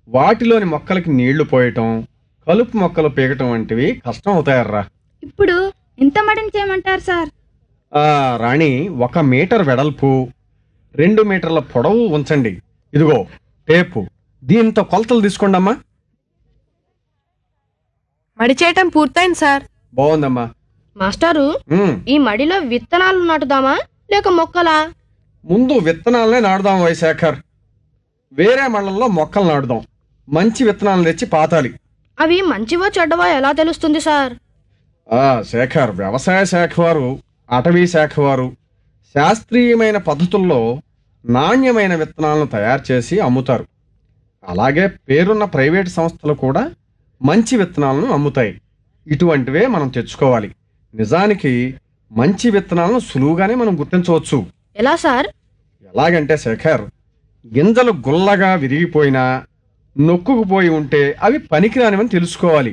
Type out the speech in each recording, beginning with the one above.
వాటిలోని మొక్కలకి నీళ్లు పోయటం కలుపు మొక్కలు పీకటం వంటివి కష్టం అవుతాయర్రా ఇప్పుడు ఎంత మడిని చేయమంటారు సార్ ఆ, రాణి ఒక మీటర్ వెడల్పు రెండు మీటర్ల పొడవు ఉంచండి ఇదిగో టేపు దీంతో కొలతలు తీసుకోండమ్మా మడి చేయటం పూర్తయింది సార్ బాగుందమ్మా మాస్టారు ఉమ్, ఈ మడిలో విత్తనాలు నాటుదామా లేక మొక్కలా ముందు విత్తనాలనే నాటుదాం వైశాఖర్ వేరే మళ్ళల్లో మొక్కలు నాటుదాం మంచి విత్తనాలు తెచ్చి పాతాలి అవి మంచివో చెడ్డవో ఎలా తెలుస్తుంది సార్ ఆ శేఖర్ వ్యవసాయ శాఖ వారు అటవీ శాఖ వారు శాస్త్రీయమైన పద్ధతుల్లో నాణ్యమైన విత్తనాలను తయారు చేసి అమ్ముతారు అలాగే పేరున్న ప్రైవేట్ సంస్థలు కూడా మంచి విత్తనాలను అమ్ముతాయి ఇటువంటివే మనం తెచ్చుకోవాలి నిజానికి మంచి విత్తనాలను సులువుగానే మనం గుర్తించవచ్చు ఎలా సార్ ఎలాగంటే శేఖర్ గింజలు గుల్లగా విరిగిపోయినా నొక్కుకుపోయి ఉంటే అవి పనికిరానివని తెలుసుకోవాలి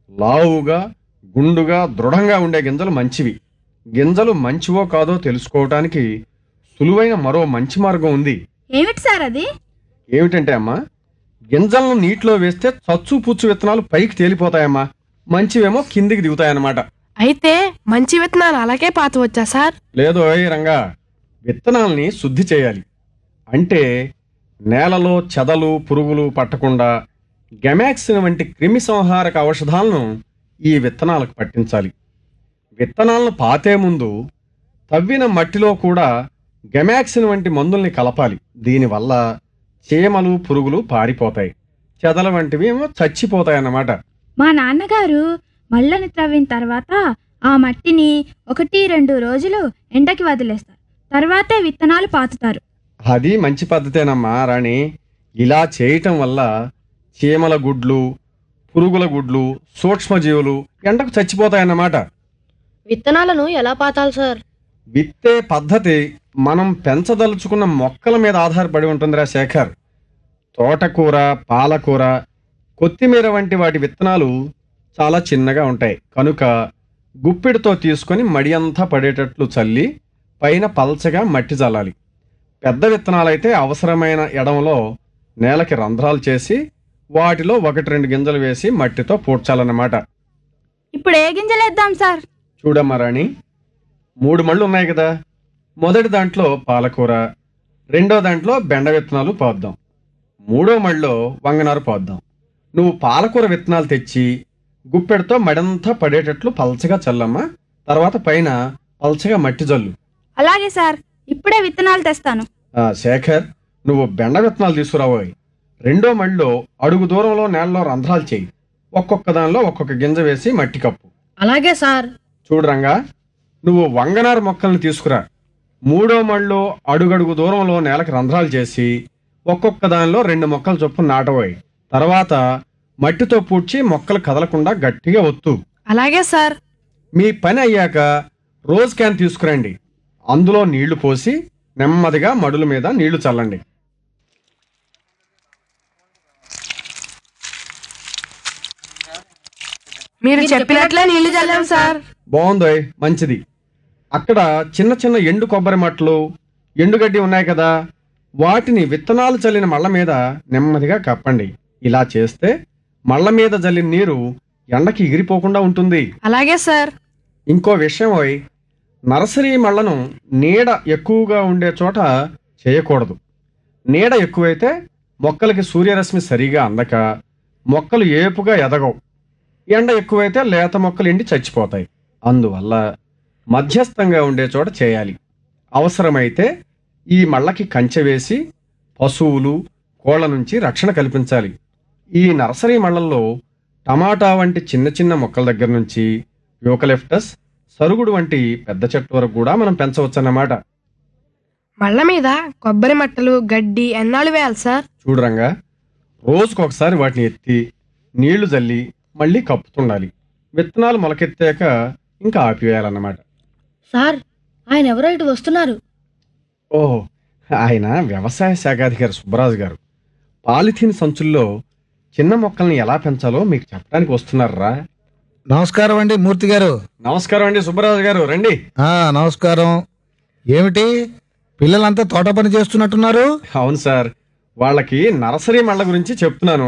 లావుగా గుండుగా దృఢంగా ఉండే గింజలు మంచివి గింజలు మంచివో కాదో తెలుసుకోవటానికి సులువైన మరో మంచి మార్గం ఉంది ఏమిటి సార్ అది ఏమిటంటే అమ్మా గింజలను నీటిలో వేస్తే చచ్చు పుచ్చు విత్తనాలు పైకి తేలిపోతాయమ్మా మంచివేమో కిందికి దిగుతాయన్నమాట అయితే మంచి విత్తనాలు అలాగే పాతవచ్చా సార్ లేదో ఏ రంగా విత్తనాల్ని శుద్ధి చేయాలి అంటే నేలలో చెదలు పురుగులు పట్టకుండా గెమాక్సిన్ వంటి క్రిమి సంహారక ఔషధాలను ఈ విత్తనాలకు పట్టించాలి విత్తనాలను పాతే ముందు తవ్విన మట్టిలో కూడా గెమాక్సిన్ వంటి మందుల్ని కలపాలి దీనివల్ల చీమలు పురుగులు పారిపోతాయి చెదల వంటివి ఏమో చచ్చిపోతాయన్నమాట మా నాన్నగారు మళ్ళని త్రవ్విన తర్వాత ఆ మట్టిని ఒకటి రెండు రోజులు ఎండకి వదిలేస్తారు తర్వాతే విత్తనాలు పాతుతారు అది మంచి పద్ధతేనమ్మా రాణి ఇలా చేయటం వల్ల చీమల గుడ్లు పురుగుల గుడ్లు సూక్ష్మజీవులు ఎండకు చచ్చిపోతాయన్నమాట విత్తనాలను ఎలా పాతాలి సార్ విత్తే పద్ధతి మనం పెంచదలుచుకున్న మొక్కల మీద ఆధారపడి ఉంటుందిరా శేఖర్ తోటకూర పాలకూర కొత్తిమీర వంటి వాటి విత్తనాలు చాలా చిన్నగా ఉంటాయి కనుక గుప్పిడితో తీసుకొని మడి అంతా పడేటట్లు చల్లి పైన పల్చగా మట్టి చల్లాలి పెద్ద విత్తనాలైతే అవసరమైన ఎడంలో నేలకి రంధ్రాలు చేసి వాటిలో ఒకటి రెండు గింజలు వేసి మట్టితో పూడ్చాలన్నమాట ఇప్పుడు ఏ గింజలు వేద్దాం సార్ చూడమ్మా రాణి మూడు మళ్ళు ఉన్నాయి కదా మొదటి దాంట్లో పాలకూర రెండో దాంట్లో బెండ విత్తనాలు పోద్దాం మూడో మళ్ళలో వంగనారు పోద్దాం నువ్వు పాలకూర విత్తనాలు తెచ్చి గుప్పెడితో మడంతా పడేటట్లు పల్చగా చల్లమ్మా తర్వాత పైన పల్చగా మట్టి జల్లు అలాగే సార్ ఇప్పుడే విత్తనాలు తెస్తాను ఆ, శేఖర్ నువ్వు బెండ విత్తనాలు తీసుకురాబోయ్ రెండో మళ్ళలో అడుగు దూరంలో నేలలో రంధ్రాలు చేయి ఒక్కొక్క దానిలో ఒక్కొక్క గింజ వేసి మట్టి కప్పు అలాగే సార్ చూడు రంగా నువ్వు వంగనారు మొక్కల్ని తీసుకురా మూడో మళ్ళో అడుగడుగు దూరంలో నేలకు రంధ్రాలు చేసి ఒక్కొక్క దానిలో రెండు మొక్కలు చొప్పున నాటబోయి తర్వాత మట్టితో పూడ్చి మొక్కలు కదలకుండా గట్టిగా ఒత్తు అలాగే సార్ మీ పని అయ్యాక రోజ్ క్యాన్ తీసుకురండి అందులో నీళ్లు పోసి నెమ్మదిగా మడుల మీద నీళ్లు చల్లండి మీరు చెప్పినట్లే నీళ్లు చల్లాం సార్ బాగుందోయ్ మంచిది అక్కడ చిన్న చిన్న ఎండు కొబ్బరి మట్టలు ఎండుగడ్డి ఉన్నాయి కదా వాటిని విత్తనాలు చల్లిన మళ్ళ మీద నెమ్మదిగా కప్పండి ఇలా చేస్తే మళ్ళ మీద జల్లిన నీరు ఎండకి ఎగిరిపోకుండా ఉంటుంది అలాగే సార్ ఇంకో విషయం ఓయ్ నర్సరీ మళ్ళను నీడ ఎక్కువగా ఉండే చోట చేయకూడదు నీడ ఎక్కువైతే మొక్కలకి సూర్యరశ్మి సరిగా అందక మొక్కలు ఏపుగా ఎదగవు ఎండ ఎక్కువైతే లేత మొక్కలు ఎండి చచ్చిపోతాయి అందువల్ల మధ్యస్థంగా ఉండే చోట చేయాలి అవసరమైతే ఈ మళ్ళకి కంచె వేసి పశువులు కోళ్ల నుంచి రక్షణ కల్పించాలి ఈ నర్సరీ మళ్ళల్లో టమాటా వంటి చిన్న చిన్న మొక్కల దగ్గర నుంచి యూకలిప్టస్ సరుగుడు వంటి పెద్ద చెట్టు వరకు కూడా మనం పెంచవచ్చన్నమాట మళ్ళ మీద కొబ్బరి మట్టలు గడ్డి ఎన్నాళ్ళు వేయాలి సార్ చూడరంగా రోజుకొకసారి వాటిని ఎత్తి నీళ్లు జల్లి మళ్ళీ కప్పుతుండాలి విత్తనాలు మొలకెత్తాక ఇంకా ఆపివేయాలన్నమాట సార్ ఆయన ఎవరో ఇటు వస్తున్నారు ఓహో ఆయన వ్యవసాయ శాఖాధికారి సుబ్బరాజు గారు పాలిథీన్ సంచుల్లో చిన్న మొక్కల్ని ఎలా పెంచాలో మీకు చెప్పడానికి వస్తున్నారా నమస్కారం అండి మూర్తి గారు నమస్కారం అండి సుబ్బరాజు గారు రండి ఆ నమస్కారం ఏమిటి పిల్లలంతా తోట పని చేస్తున్నట్టున్నారు అవును సార్ వాళ్ళకి నర్సరీ మళ్ళ గురించి చెప్తున్నాను